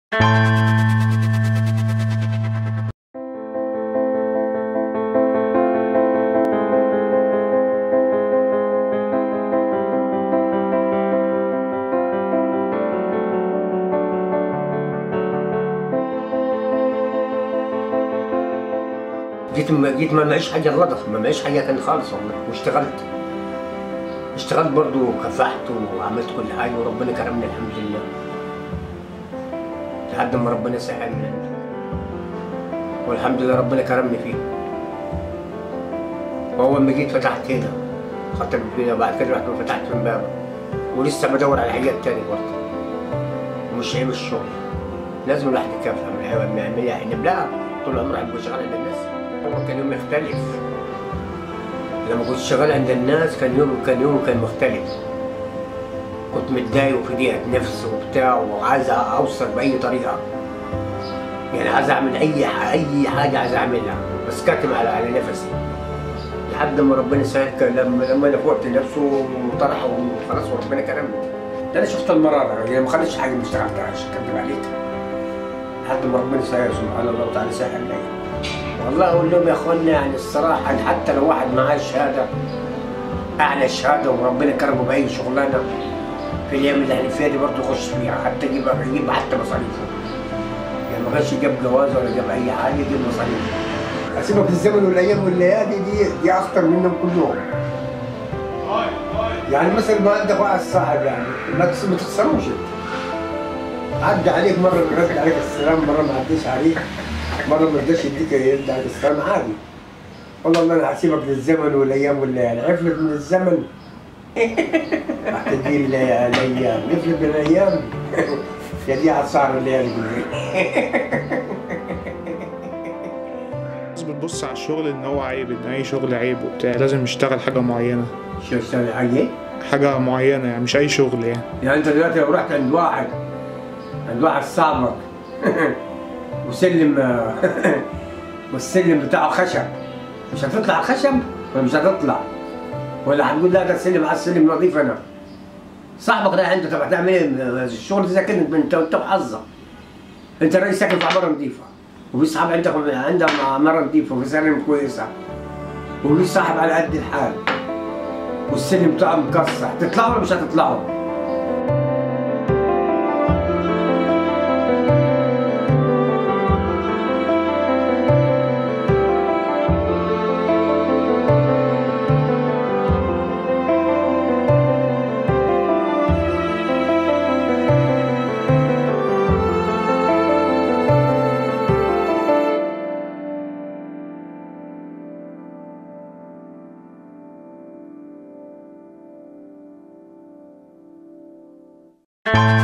جيت ما جيت ما معيش حاجه الرضف ما معيش حاجه تاني خالص والله واشتغلت اشتغلت برضو وكفحت وعملت كل حاجه وربنا كرمني الحمد لله لحد ما ربنا سهل من عنده والحمد لله ربنا كرمني فيه واول ما جيت فتحت هنا خدت كده بعد كده رحت فتحت في امبابه ولسه بدور على حاجات تاني برضه مش عيب الشغل لازم الواحد يكافح ما يعملها يعني لا طول عمري هبقى شغال عند الناس هو كان يوم يختلف لما كنت شغال عند الناس كان يوم كان يوم كان مختلف كنت متضايق وفي ضيقة نفس وبتاع وعايز اوصل باي طريقه يعني عايز اعمل اي ح- اي حاجه عايز اعملها بس كاتم على على نفسي لحد ما ربنا سهل كان لما لما انا فوقت نفسه وطرح وخلاص وربنا كرمني ده انا شفت المراره يعني ما خليتش حاجه ما اشتغلتهاش كاتب عليك لحد ما ربنا سهل سبحان الله وتعالى سهل لي والله اقول لهم يا اخوانا يعني الصراحه إن حتى لو واحد معاه شهاده اعلى شهاده وربنا كرمه باي شغلانه في الايام اللي احنا فيها دي برضه يخش فيها حتى يجيب يجيب حتى مصاريفه يعني ما كانش جاب جواز ولا جاب اي حاجه يجيب مصاريفه اسيبك الزمن والايام والليالي دي دي اخطر منهم كلهم يعني مثلا ما عندك واحد صاحب يعني ما تس- ما تخسروش انت عدى عليك مره رد عليك السلام مره ما عديش عليك مره ما رضاش يديك يرد عليك السلام عادي والله ما انا هسيبك للزمن والايام والليالي عفلت من الزمن هتجي الايام عفلت من الايام يا دي هتصعر الليالي بالليل الناس بتبص على الشغل ان هو عيب ان اي شغل عيب وبتاع لازم يشتغل حاجه معينه شو اشتغل حاجه ايه؟ حاجه معينه يعني مش اي شغل يعني يعني انت دلوقتي لو رحت عند واحد عند واحد صاحبك وسلم والسلم بتاعه خشب مش هتطلع على الخشب ولا مش هتطلع ولا هتقول لا ده السلم على السلم نظيف انا صاحبك ده انت طب هتعمل ايه الشغل ده كده انت انت وحظك انت راجل ساكن في عماره نظيفه وفي صحاب عندك عندهم عماره نظيفه وفي سلم كويسه وفي صاحب على قد الحال والسلم بتاعه مكسر هتطلعوا ولا مش هتطلعوا؟ thank you